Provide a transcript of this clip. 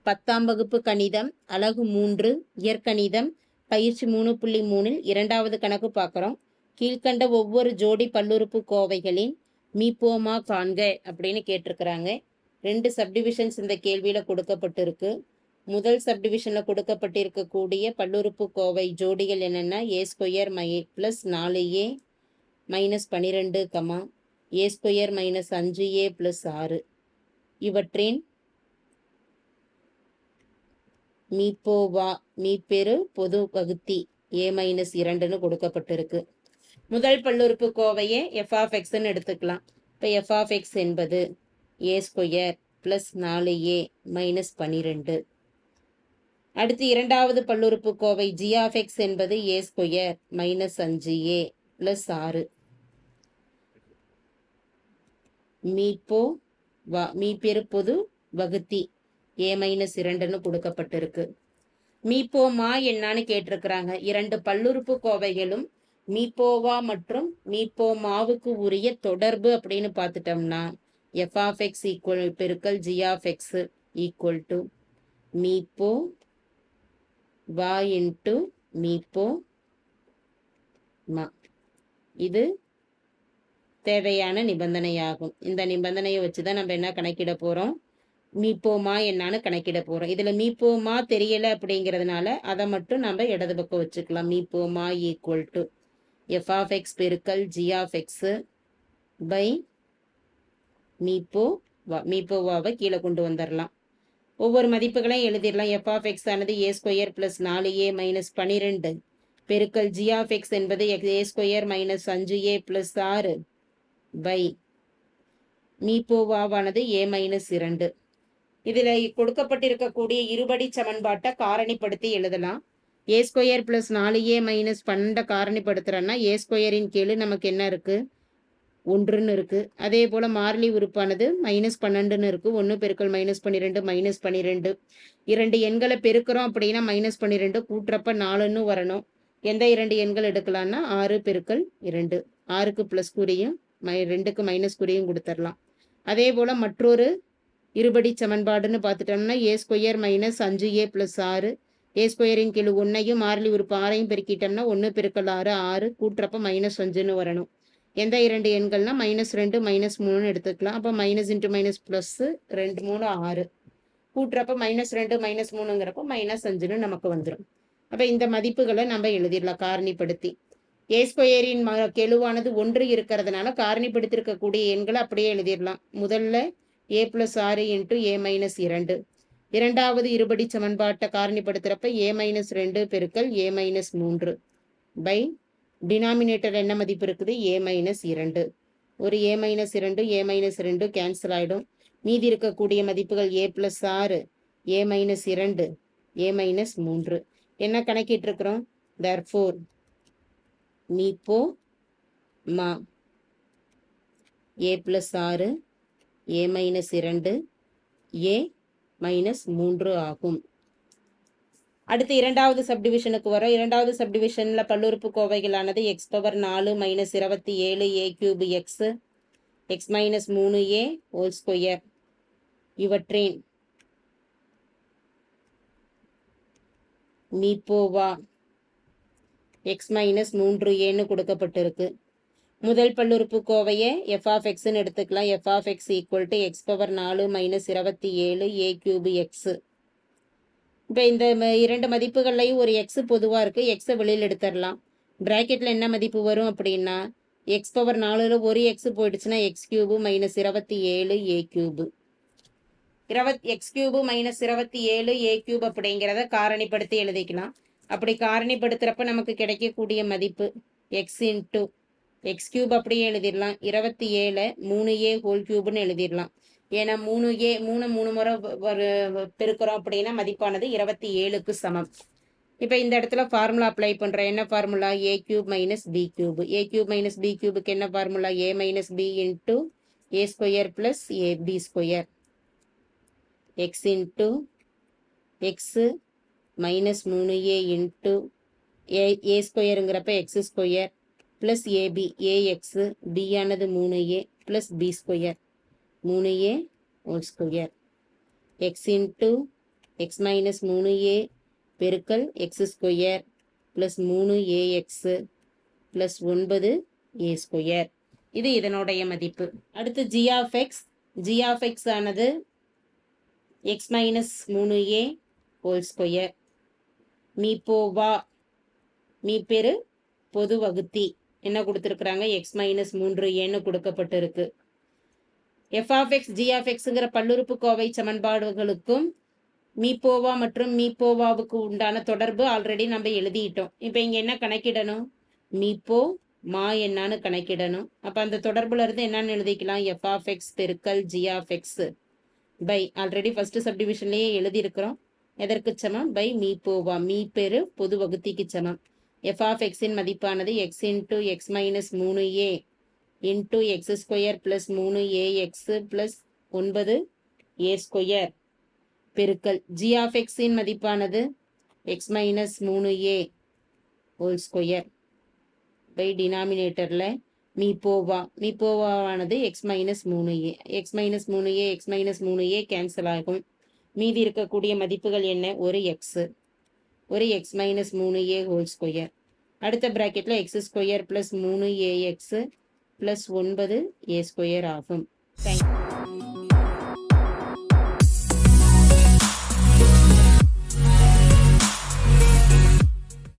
பத்தாம் வகுப்பு கணிதம் அலகு மூன்று இயற்கணிதம் பயிற்சி மூணு புள்ளி மூணில் இரண்டாவது கணக்கு பார்க்குறோம் கீழ்கண்ட ஒவ்வொரு ஜோடி பல்லுறுப்பு கோவைகளின் மீப்போமா காண்க அப்படின்னு கேட்டிருக்கிறாங்க ரெண்டு சப்டிவிஷன்ஸ் இந்த கேள்வியில் கொடுக்கப்பட்டிருக்கு முதல் சப்டிவிஷனில் கொடுக்கப்பட்டிருக்கக்கூடிய பல்லுறுப்பு கோவை ஜோடிகள் என்னென்னா ஏ ஸ்கொயர் மை ப்ளஸ் நாலு ஏ மைனஸ் பன்னிரெண்டு கமா ஏ ஸ்கொயர் மைனஸ் அஞ்சு ஏ ப்ளஸ் ஆறு இவற்றின் மீப்போவா மீப்பெரு பொது வகுத்தி ஏ மைனஸ் இரண்டுன்னு கொடுக்கப்பட்டிருக்கு முதல் பல்லுறுப்பு கோவையை எஃப் ஆஃப் எக்ஸ்ன்னு எடுத்துக்கலாம் இப்போ எஃப் ஆஃப் எக்ஸ் என்பது ஏ ஸ்கொயர் ப்ளஸ் நாலு ஏ மைனஸ் பன்னிரெண்டு அடுத்து இரண்டாவது பல்லுறுப்பு கோவை ஜி ஆஃப் எக்ஸ் என்பது ஏ ஸ்கொயர் மைனஸ் அஞ்சு ஏ ப்ளஸ் ஆறு மீப்போ வா மீப்பெரு பொது வகுத்தி ஏ மைனஸ் இரண்டுன்னு கொடுக்கப்பட்டிருக்கு மீப்போமா என்னன்னு கேட்டிருக்கிறாங்க இரண்டு பல்லுறுப்பு கோவைகளும் மீப்போவா மற்றும் மீப்போமாவுக்கு உரிய தொடர்பு அப்படின்னு பார்த்துட்டோம்னா எஃப் ஆஃப் எக்ஸ் ஈக்குவல் பெருக்கல் G of X equal to மீப்போ வா இன்ட்டு மீப்போ மா இது தேவையான நிபந்தனையாகும் இந்த நிபந்தனையை வச்சு தான் நம்ம என்ன கணக்கிட போகிறோம் மீப்போமா என்னான்னு கணக்கிட போகிறோம் இதில் மீப்போமா தெரியலை அப்படிங்கிறதுனால அதை மட்டும் நம்ம இடது பக்கம் வச்சுக்கலாம் மீப்போமா equal to F of X பெருக்கல் ஜி ஆஃப் எக்ஸு பை மீப்போ வா மீப்போவாவை கீழே கொண்டு வந்துடலாம் ஒவ்வொரு மதிப்புகளையும் எழுதிடலாம் எஃப் ஆஃப் எக்ஸ் ஆனது ஏ ஸ்கொயர் ப்ளஸ் நாலு ஏ மைனஸ் பன்னிரெண்டு பெருக்கல் ஜி ஆஃப் எக்ஸ் என்பது ஏ ஸ்கொயர் மைனஸ் அஞ்சு ஏ ப்ளஸ் ஆறு பை மீப்போவாவானது ஏ மைனஸ் இரண்டு இதில் கொடுக்கப்பட்டிருக்கக்கூடிய இருபடி சமன்பாட்டை காரணிப்படுத்தி எழுதலாம் ஏ ஸ்கொயர் ப்ளஸ் நாலு ஏ மைனஸ் பன்னெண்டை காரணிப்படுத்துகிறோன்னா ஏ ஸ்கொயரின் கீழே நமக்கு என்ன இருக்குது ஒன்றுன்னு இருக்குது அதே போல் மாறிலி உறுப்பானது மைனஸ் பன்னெண்டுன்னு இருக்குது ஒன்று பெருக்கல் மைனஸ் பன்னிரெண்டு மைனஸ் பன்னிரெண்டு இரண்டு எண்களை பெருக்கிறோம் அப்படின்னா மைனஸ் பன்னிரெண்டு கூட்டுறப்ப நாலுன்னு வரணும் எந்த இரண்டு எண்கள் எடுக்கலாம்னா ஆறு பெருக்கல் இரண்டு ஆறுக்கு ப்ளஸ் குறியும் மை ரெண்டுக்கு மைனஸ் குறியும் கொடுத்துடலாம் அதே போல் மற்றொரு இருபடி சமன்பாடுன்னு பார்த்துட்டோம்னா ஏ ஸ்கொயர் மைனஸ் அஞ்சு ஏ ப்ளஸ் ஆறு ஏ ஸ்கொயரின் கீழ் ஒன்றையும் மாறிலி உறுப்பு ஆறையும் பெருக்கிட்டோம்னா ஒன்று பெருக்கல் ஆறு ஆறு கூட்டுறப்ப மைனஸ் அஞ்சுன்னு வரணும் எந்த இரண்டு எண்கள்னா மைனஸ் ரெண்டு மைனஸ் மூணுன்னு எடுத்துக்கலாம் அப்போ மைனஸ் இன்ட்டு மைனஸ் ப்ளஸ்ஸு ரெண்டு மூணு ஆறு கூட்டுறப்ப மைனஸ் ரெண்டு மைனஸ் மூணுங்கிறப்போ மைனஸ் அஞ்சுன்னு நமக்கு வந்துடும் அப்போ இந்த மதிப்புகளை நம்ம எழுதிடலாம் காரணிப்படுத்தி ஏ ஸ்கொயரின் ம கெழுவானது ஒன்று இருக்கிறதுனால காரணிப்படுத்திருக்கக்கூடிய எண்களை அப்படியே எழுதிடலாம் முதல்ல ஏ ப்ளஸ் ஆறு இன்ட்டு ஏ மைனஸ் இரண்டு இரண்டாவது இருபடி சமன்பாட்டை காரணிப்படுத்துகிறப்ப ஏ மைனஸ் ரெண்டு பெருக்கல் ஏ மைனஸ் மூன்று பை டினாமினேட்டர் என்ன மதிப்பு இருக்குது ஏ மைனஸ் இரண்டு ஒரு ஏ மைனஸ் இரண்டு ஏ மைனஸ் ரெண்டு கேன்சல் ஆகிடும் மீதி இருக்கக்கூடிய மதிப்புகள் ஏ ப்ளஸ் ஆறு ஏ மைனஸ் இரண்டு ஏ மைனஸ் மூன்று என்ன கணக்கிட்டு இருக்கிறோம் தர்ஃபோர் மீப்போ மா ஏ ப்ளஸ் ஆறு ஏ மைனஸ் இரண்டு ஏ மைனஸ் மூன்று ஆகும் அடுத்து இரண்டாவது சப்டிவிஷனுக்கு வரோம் இரண்டாவது சப்டிவிஷனில் பல்லுறுப்பு கோவைகளானது எக்ஸ் பவர் நாலு மைனஸ் இருபத்தி ஏழு A cube X X minus மூணு ஏ ஹோல் ஸ்கொயர் இவற்றின் மீப்போவா எக்ஸ் மைனஸ் மூன்று ஏன்னு கொடுக்கப்பட்டிருக்கு முதல் பல்லுறுப்பு கோவையை எஃப் ஆஃப் எக்ஸ்ன்னு எடுத்துக்கலாம் F of X equal to X power நாலு மைனஸ் இருபத்தி ஏழு ஏ கியூபு எக்ஸு இப்போ இந்த ம- இரண்டு மதிப்புகள்லையும் ஒரு எக்ஸ் பொதுவாக இருக்குது எக்ஸை வெளியில் எடுத்துடலாம் ப்ராக்கெட்டில் என்ன மதிப்பு வரும் அப்படின்னா எக்ஸ் பவர் நாலில் ஒரு எக்ஸ் போயிடுச்சுன்னா எக்ஸ் கியூபு மைனஸ் இருபத்தி ஏழு ஏ கியூபு இருபத் எக்ஸ் கியூபு மைனஸ் இருபத்தி ஏழு ஏ கியூப் அப்படிங்கிறத காரணிப்படுத்தி எழுதிக்கலாம் அப்படி காரணிப்படுத்துகிறப்ப நமக்கு கிடைக்கக்கூடிய மதிப்பு எக்ஸ் இன்ட்டு எக்ஸ் கியூப் அப்படியே எழுதிடலாம் இருபத்தி ஏழை மூணு ஏ ஹோல் கியூப்னு எழுதிடலாம் ஏன்னா மூணு ஏ மூணு மூணு முறை வ- வரு- பெருக்கிறோம் அப்படின்னா மதிப்பானது இருபத்தி ஏழுக்கு சமம் இப்போ இந்த இடத்துல ஃபார்முலா அப்ளை பண்ணுறோம் என்ன formula A cube minus B cube A cube minus B கியூபுக்கு என்ன formula A minus B into A square plus A B square X into X minus மூணு ஏ இன்ட்டு ஏ ஏ ஸ்கொயருங்கிறப்ப X square plus A B A X B ஆனது மூணு A plus B square மூணு A whole square X into X minus மூணு A பெருக்கல் X square plus மூணு A X plus ஒன்பது A square இது இதனுடைய மதிப்பு அடுத்து G of X G of X ஆனது எக்ஸ் மைனஸ் மூணு ஏ ஹோல் ஸ்கொயர் மீ போவா மீ பெரு பொது வகுத்தி என்ன கொடுத்துருக்குறாங்க எக்ஸ் மைனஸ் மூன்று ஏன்னு கொடுக்கப்பட்டிருக்கு F of X G of எக்ஸுங்கிற பல்லுறுப்புக்கோவை சமன்பாடுகளுக்கும் மீப்போவா மற்றும் மீப்போவாவுக்கு உண்டான தொடர்பு ஆல்ரெடி நம்ம எழுதிட்டோம் இப்போ இங்கே என்ன கணக்கிடணும் மீப்போ மா என்னான்னு கணக்கிடணும் அப்போ அந்த தொடர்புல இருந்து என்னன்னு எழுதிக்கலாம் எஃப் ஆஃப் எக்ஸ் பெருக்கல் G of X by already first சப்டிவிஷன்லேயே எழுதியிருக்கிறோம் எதற்கு சமம் பை மீ போவா மீ பெரு பொது வகுத்திக்கு சமம் எஃப் ஆஃப் எக்ஸின் மதிப்பானது எக்ஸ் இன்டூ எக்ஸ் மைனஸ் மூணு A into X square plus மூணு ஏ எக்ஸ் ப்ளஸ் ஒன்பது ஏ ஸ்கொயர் பெருக்கல் ஜி ஆஃப் எக்ஸின் மதிப்பானது எக்ஸ் மைனஸ் மூணு ஏ ஹோல் ஸ்கொயர் பை டினாமினேட்டரில் மீப்போவா மீப்போவாவானது எக்ஸ் மைனஸ் மூணு ஏ எக்ஸ் மைனஸ் மூணு ஏ எக்ஸ் மைனஸ் மூணு ஏ கேன்சல் ஆகும் மீதி இருக்கக்கூடிய மதிப்புகள் என்ன ஒரு எக்ஸு ஒரு எக்ஸ் மைனஸ் மூணு ஏ ஹோல் ஸ்கொயர் அடுத்த ப்ராக்கெட்டில் எக்ஸ் ஸ்கொயர் ப்ளஸ் மூணு ஏ எக்ஸு ப்ளஸ் ஒன்பது ஏ ஸ்கொயர் ஆகும் தேங்க்யூ